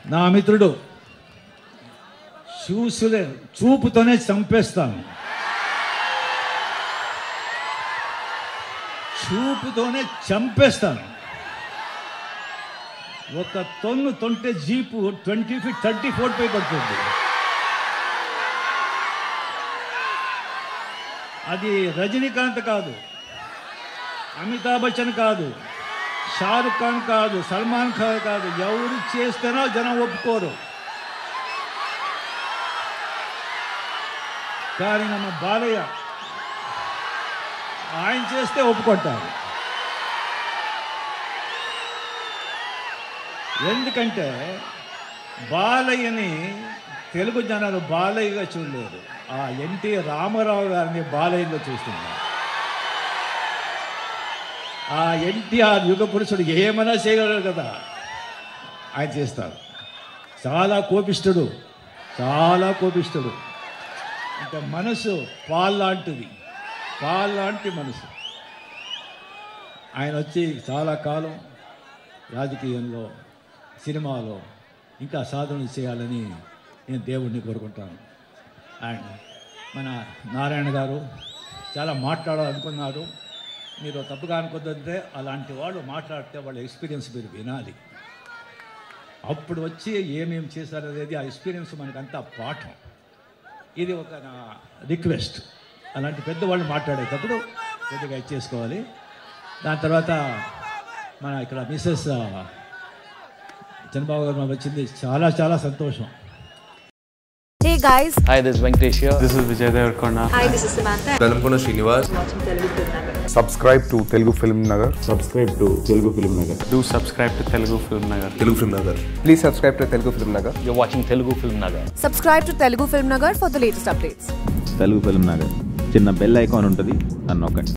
నా మిత్రుడు చూసులే చూపుతోనే చంపేస్తాను చూపుతోనే చంపేస్తాను ఒక తొన్ను తొంటే jeep twenty feet thirty four పై పడుతుంది అది రజనీకాంత్ కాదు అమితాబ్ బచ్చన్ కాదు షారుఖ్ ఖాన్ కాదు సల్మాన్ ఖాన్ కాదు ఎవరు చేస్తేనో జనం ఒప్పుకోరు కానీ ನಮ್ಮ బాలయ్య ఆయన చేస్తే ఒప్పుకుంటారు ఎందుకంటే బాలయ్యని తెలుగు జనాలు బాలయ్యగా చూడలేదు ఆ ఎన్టీ రామారావు గారిని బాలయ్యగా చూస్తున్నారు ఆ ఎన్టీఆర్ యుగ పురుషుడు ఏమైనా చేయగలరు కదా ఆయన చేస్తారు చాలా కోపిష్ఠుడు చాలా కోపిష్ఠుడు ఇంకా మనసు పాల్లాంటిది పాల్లాంటి మనసు ఆయన వచ్చి చాలా కాలం రాజకీయంలో సినిమాలో ఇంకా సాధన చేయాలని నేను దేవుడిని కోరుకుంటాను అండ్ మన నారాయణ గారు చాలా మాట్లాడాలనుకున్నారు మీరు తప్పుగా అనుకుంటుంటే అలాంటి వాళ్ళు మాట్లాడితే వాళ్ళ ఎక్స్పీరియన్స్ మీరు వినాలి అప్పుడు వచ్చి ఏమేమి చేశారనేది ఆ ఎక్స్పీరియన్స్ మనకంతా పాఠం ఇది ఒక నా రిక్వెస్ట్ అలాంటి పెద్దవాళ్ళు మాట్లాడేటప్పుడు కొద్దిగా ఇచ్చేసుకోవాలి దాని తర్వాత మన ఇక్కడ మిస్సెస్ చంద్రబాబు గారు వచ్చింది చాలా చాలా సంతోషం Hey guys, Hi, this is Venkatesh here. This is Vijay Devarkonda. hi, this is Samantha. Velankonda Srinivas subscribe to Telugu Film Nagar. subscribe to Telugu Film Nagar. Do subscribe to Telugu Film Nagar. Telugu film Nagar Please subscribe to Telugu Film Nagar. You're watching Telugu Film Nagar. Subscribe to Telugu Film Nagar for the latest updates. Telugu film Nagar చిన్న bell icon ఉంటుంది అని నొక్కండి